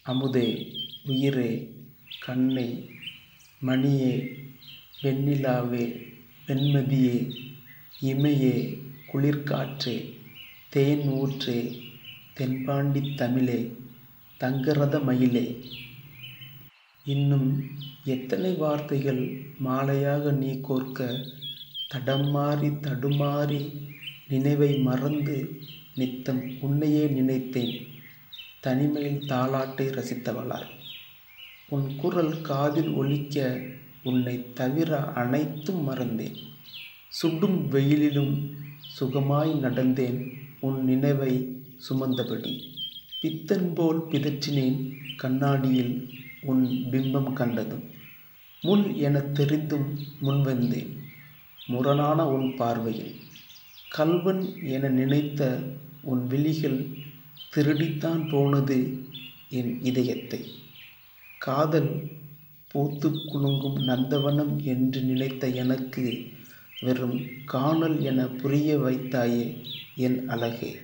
அமுதே உயிரே கண்ணே மணியே வெண்ணிலாவே வெண்மதியே இமையே குளிர்காற்றே தேன் ஊற்றே தென்பாண்டித் தமிழே தங்கரத மயிலே இன்னும் எத்தனை வார்த்தைகள் மாலையாக நீ கோர்க்க தடம் மாறி தடுமாறி நினைவை மறந்து நித்தம் உன்னையே நினைத்தேன் தனிமையில் தாலாட்டை ரசித்தவளாய் உன் குரல் காதில் ஒலிக்க உன்னை தவிர அனைத்தும் மறந்தேன் சுடும் வெயிலிலும் சுகமாய் நடந்தேன் உன் நினைவை சுமந்தபடி பித்தன் போல் பிதற்றினேன் கண்ணாடியில் உன் பிம்பம் கண்டதும் முள் எனத் தெரிந்தும் முன்வந்தேன் முரணான உன் பார்வையில் கல்வன் என நினைத்த உன் விழிகள் திருடித்தான் போனது என் இதயத்தை காதல் பூத்து குலுங்கும் நந்தவனம் என்று நினைத்த எனக்கு வெறும் காணல் என புரிய வைத்தாயே என் அழகே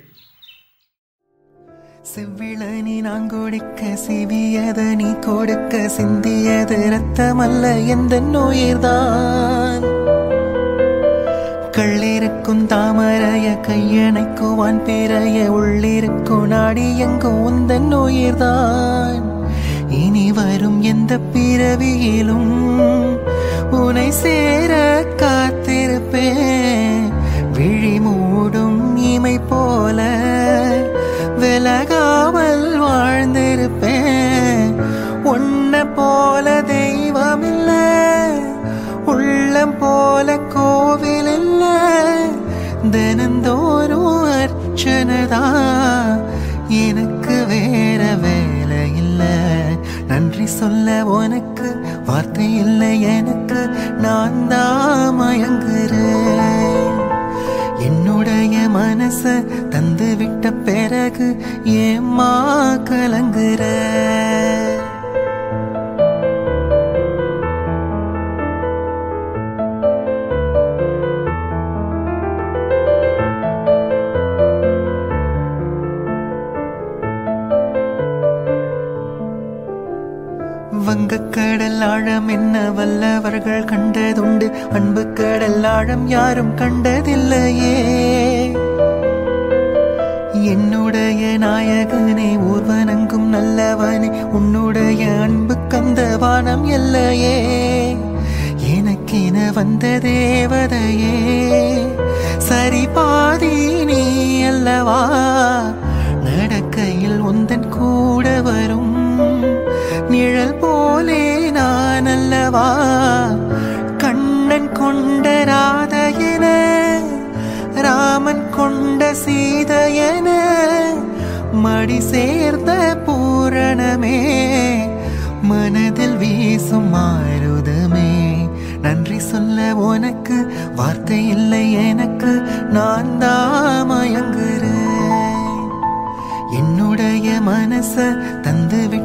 செவ்விளனி நான் கொடுக்க சிவியத நீ கொடுக்க சிந்தியது ரத்தமல்ல எந்த நோயிர்தான் கள்ளிருக்கும் தாமரைய கையணைக்குவான் பிறைய உள்ளிருக்கும் நாடி எங்கும் உந்த நோயிர்தான் இனி வரும் எந்த பிறவியிலும் உனை சேர காத்திருப்பேன் விழி மூடும் இமை போல விலகாமல் வாழ்ந்திருப்பேன் உன்ன போல தெய்வம் இல்ல உள்ளம் போல கோவில் இல்ல தினந்தோறும் அர்ச்சனைதான் எனக்கு வேற வேலை இல்ல நன்றி சொல்ல உனக்கு வார்த்தை இல்லை எனக்கு நான் தான் மயங்குறேன் என்னுடைய மனச தந்து விட்ட பிறகு ஏம்மா கலங்குற வங்கக்கடல் ஆழம் என்ன வல்லவர்கள் கண்டதுண்டு அன்பு கடல் ஆழம் யாரும் கண்டதில்லையே என்னுடைய நாயகனே ஊர்வனங்கும் நல்லவனே உன்னுடைய அன்பு கந்த வானம் இல்லையே எனக்கென வந்த தேவதையே சரி பாதி நீ அல்லவா நடக்கையில் உந்தன் கூட வரும் நிழல் போலே நான் அல்லவா கண்ணன் கொண்ட ராதையன ராமன் கொண்ட சீதையன மடி சேர்ந்த பூரணமே மனதில் வீசும் மாறுதமே நன்றி சொல்ல உனக்கு வார்த்தை இல்லை எனக்கு நான் தான் மயங்குறேன் என்னுடைய மனச தந்து